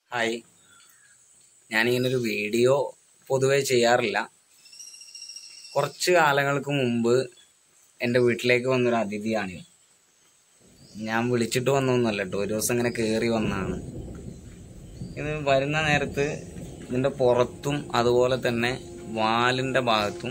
hi ഞാനിങ്ങനൊരു video പൊതുവെ ചെയ്യാറില്ല കുറച്ച് കാലങ്ങൾക്ക് മുമ്പ് എൻ്റെ വീട്ടിലേക്ക് വന്നൊരു അതിഥിയാണ് ഞാൻ വിളിച്ചിട്ട് വന്നൊന്നുമല്ല കേട്ടോ ഒരു ദിവസം ഇങ്ങനെ കയറി വന്നതാണ് ഇത് വരുന്ന നേരത്ത് ഇതിൻ്റെ പുറത്തും അതുപോലെ തന്നെ വാലിൻ്റെ ഭാഗത്തും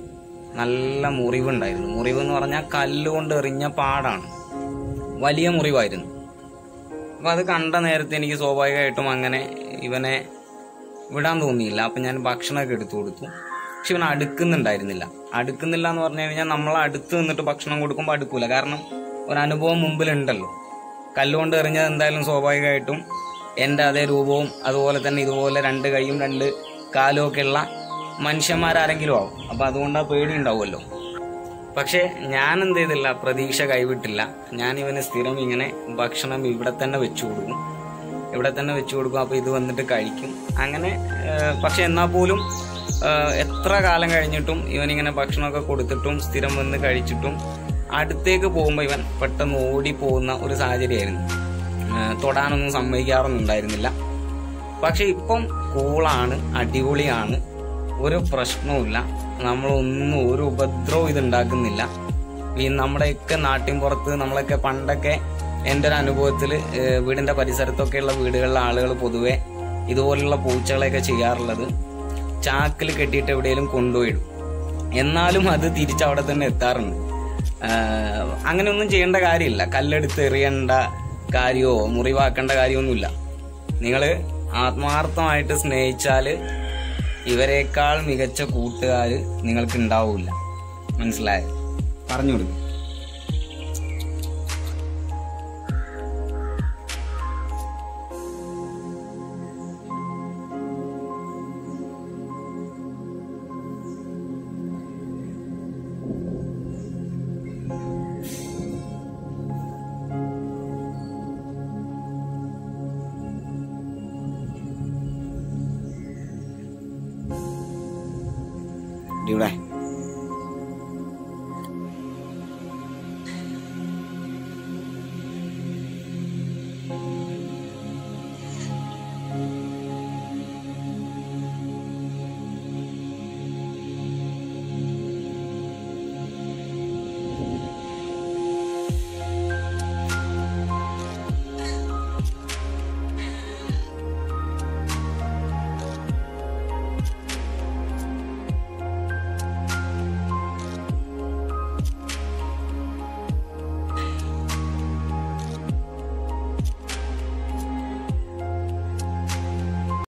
നല്ല മുറിവുണ്ടായിരുന്നു മുറിവ് എന്ന് പറഞ്ഞാൽ കല്ലുകൊണ്ട് എറിഞ്ഞ പാടാണ് വലിയ മുറിവായിരുന്നു അപ്പൊ അത് കണ്ട നേരത്തെ എനിക്ക് സ്വാഭാവികമായിട്ടും അങ്ങനെ ഇവനെ വിടാൻ തോന്നിയില്ല അപ്പൊ ഞാൻ ഭക്ഷണമൊക്കെ എടുത്തു കൊടുത്തു പക്ഷെ ഇവൻ അടുക്കുന്നുണ്ടായിരുന്നില്ല അടുക്കുന്നില്ല എന്ന് പറഞ്ഞു കഴിഞ്ഞാൽ നമ്മൾ അടുത്ത് നിന്നിട്ട് ഭക്ഷണം കൊടുക്കുമ്പോൾ അടുക്കൂല കാരണം ഒരു അനുഭവം മുമ്പിലുണ്ടല്ലോ കല്ലുകൊണ്ട് എറിഞ്ഞത് എന്തായാലും സ്വാഭാവികമായിട്ടും എൻ്റെ അതേ രൂപവും അതുപോലെ തന്നെ ഇതുപോലെ രണ്ട് കൈയും രണ്ട് കാലും ഒക്കെ ഉള്ള മനുഷ്യന്മാരാരെങ്കിലും ആവും അപ്പൊ അതുകൊണ്ട് ആ പേടി ഉണ്ടാവുമല്ലോ പക്ഷേ ഞാൻ എന്ത് ചെയ്തില്ല പ്രതീക്ഷ കൈവിട്ടില്ല ഞാൻ ഇവന് സ്ഥിരം ഇങ്ങനെ ഭക്ഷണം ഇവിടെ തന്നെ വെച്ചു കൊടുക്കും ഇവിടെ തന്നെ വെച്ചു കൊടുക്കും അപ്പോൾ ഇത് വന്നിട്ട് കഴിക്കും അങ്ങനെ ഏഹ്, പക്ഷെ എന്നാൽ പോലും ഏഹ്, എത്ര കാലം കഴിഞ്ഞിട്ടും ഇവനിങ്ങനെ ഭക്ഷണമൊക്കെ കൊടുത്തിട്ടും സ്ഥിരം വന്ന് കഴിച്ചിട്ടും അടുത്തേക്ക് പോകുമ്പോൾ ഇവൻ പെട്ടെന്ന് ഓടി പോകുന്ന ഒരു സാഹചര്യമായിരുന്നു ഏഹ്, തൊടാനൊന്നും സമ്മതിക്കാറൊന്നും ഉണ്ടായിരുന്നില്ല പക്ഷെ ഇപ്പം കൂളാണ് അടിപൊളിയാണ് ഒരു പ്രശ്നവുമില്ല നമ്മളൊന്നും ഒരു ഉപദ്രവം ഇത് ഉണ്ടാക്കുന്നില്ല ഈ നമ്മുടെയൊക്കെ നാട്ടിൻ പുറത്ത് നമ്മളൊക്കെ പണ്ടൊക്കെ എൻ്റെ ഒരു അനുഭവത്തിൽ വീടിന്റെ പരിസരത്തൊക്കെയുള്ള വീടുകളിലെ ആളുകൾ പൊതുവെ ഇതുപോലുള്ള പൂച്ചകളെയൊക്കെ ചെയ്യാറുള്ളത് ചാക്കിൽ കെട്ടിയിട്ട് എവിടെയെങ്കിലും കൊണ്ടുപോയിടും എന്നാലും അത് തിരിച്ചവിടെ തന്നെ എത്താറുണ്ട് ആഹ് അങ്ങനെയൊന്നും ചെയ്യേണ്ട കാര്യമില്ല കല്ലെടുത്ത് എറിയേണ്ട കാര്യമോ മുറിവാക്കേണ്ട കാര്യമൊന്നുമില്ല നിങ്ങൾ ആത്മാർത്ഥമായിട്ട് സ്നേഹിച്ചാല് ഇവരെക്കാൾ മികച്ച കൂട്ടുകാര് നിങ്ങൾക്ക് ഉണ്ടാവില്ല മനസ്സിലായോ പറഞ്ഞു കൊടുക്കും ഇവിടെ